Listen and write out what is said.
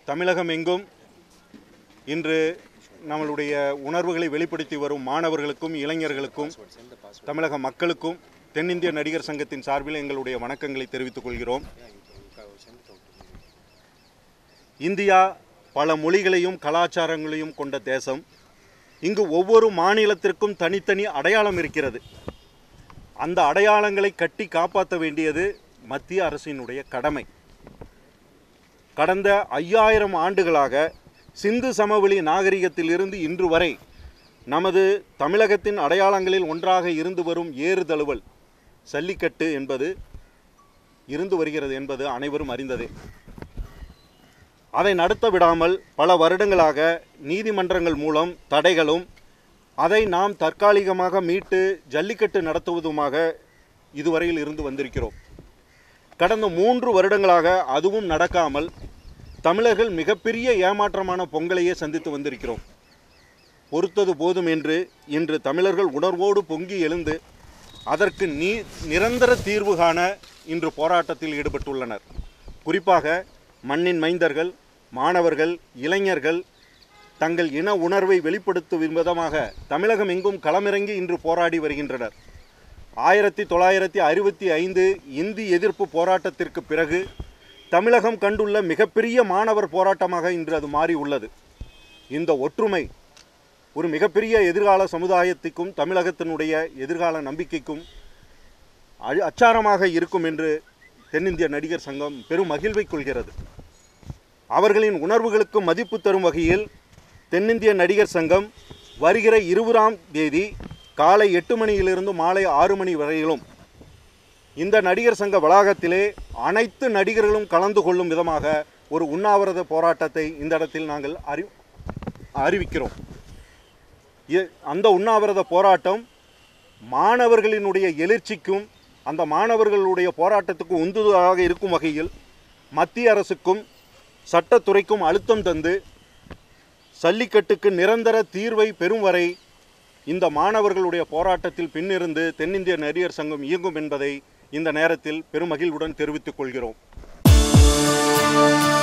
தமிழகம் எங்கும் இன்று நம்மளுடைய உணர்வுகளை வெளிப்படுத்தி வரும் மாணவர்களுக்கும் இளைஞர்களுக்கும் தமிழக மக்களுக்கும் தென்னிந்திய நடிகர் சங்கத்தின் சார்பில் எங்களுடைய வணக்கங்களை தெரிவித்துக் கொள்கிறோம் இந்தியா பல மொழிகளையும் கலாச்சாரங்களையும் கொண்ட தேசம் இங்கு ஒவ்வொரு மாநிலத்திற்கும் தனித்தனி அடையாளம் இருக்கிறது அந்த அடையாளங்களை கட்டி காப்பாற்ற வேண்டியது மத்திய அரசினுடைய கடமை கடந்த ஐயாயிரம் ஆண்டுகளாக சிந்து சமவெளி நாகரிகத்திலிருந்து இன்று வரை நமது தமிழகத்தின் அடையாளங்களில் ஒன்றாக இருந்து வரும் ஏறு தழுவல் சல்லிக்கட்டு என்பது இருந்து வருகிறது என்பது அனைவரும் அறிந்ததே அதை நடத்த விடாமல் பல வருடங்களாக நீதிமன்றங்கள் மூலம் தடைகளும் அதை நாம் தற்காலிகமாக மீட்டு ஜல்லிக்கட்டு நடத்துவதுமாக இதுவரையில் இருந்து வந்திருக்கிறோம் கடந்த மூன்று வருடங்களாக அதுவும் நடக்காமல் தமிழர்கள் மிகப்பெரிய ஏமாற்றமான பொங்கலையே சந்தித்து வந்திருக்கிறோம் பொறுத்தது போதும் என்று இன்று தமிழர்கள் உணர்வோடு பொங்கி எழுந்து அதற்கு நீ நிரந்தர தீர்வு காண இன்று போராட்டத்தில் ஈடுபட்டுள்ளனர் குறிப்பாக மண்ணின் மைந்தர்கள் மாணவர்கள் இளைஞர்கள் தங்கள் இன உணர்வை வெளிப்படுத்தும் விதமாக தமிழகம் எங்கும் களமிறங்கி இன்று போராடி வருகின்றனர் ஆயிரத்தி தொள்ளாயிரத்தி அறுபத்தி ஐந்து இந்தி எதிர்ப்பு போராட்டத்திற்கு பிறகு தமிழகம் கண்டுள்ள மிகப்பெரிய மாணவர் போராட்டமாக இன்று அது மாறி உள்ளது இந்த ஒற்றுமை ஒரு மிகப்பெரிய எதிர்கால சமுதாயத்துக்கும் தமிழகத்தினுடைய எதிர்கால நம்பிக்கைக்கும் அழ- அச்சாரமாக இருக்கும் என்று தென்னிந்திய நடிகர் சங்கம் பெரும் மகிழ்வை கொள்கிறது அவர்களின் உணர்வுகளுக்கு மதிப்பு தரும் வகையில் தென்னிந்திய நடிகர் சங்கம் வருகிற இருபதாம் தேதி காலை எட்டு மணியிலிருந்து மாலை ஆறு மணி வரையிலும் இந்த நடிகர் சங்க வளாகத்திலே அனைத்து நடிகர்களும் கலந்து கொள்ளும் விதமாக ஒரு உண்ணாவிரத போராட்டத்தை இந்த இடத்தில் நாங்கள் அறி அறிவிக்கிறோம் இ- அந்த உண்ணாவிரத போராட்டம் மாணவர்களினுடைய எழுச்சிக்கும் அந்த மாணவர்களுடைய போராட்டத்துக்கு உந்துதலாக இருக்கும் வகையில் மத்திய அரசுக்கும் சட்டத்துறைக்கும் அழுத்தம் தந்து சல்லிக்கட்டுக்கு நிரந்தர தீர்வை பெறும் வரை இந்த மாணவர்களுடைய போராட்டத்தில் பின்னிருந்து தென்னிந்திய நடிகர் சங்கம் இயங்கும் என்பதை இந்த நேரத்தில் பெருமகிழ்வுடன் தெரிவித்துக் கொள்கிறோம்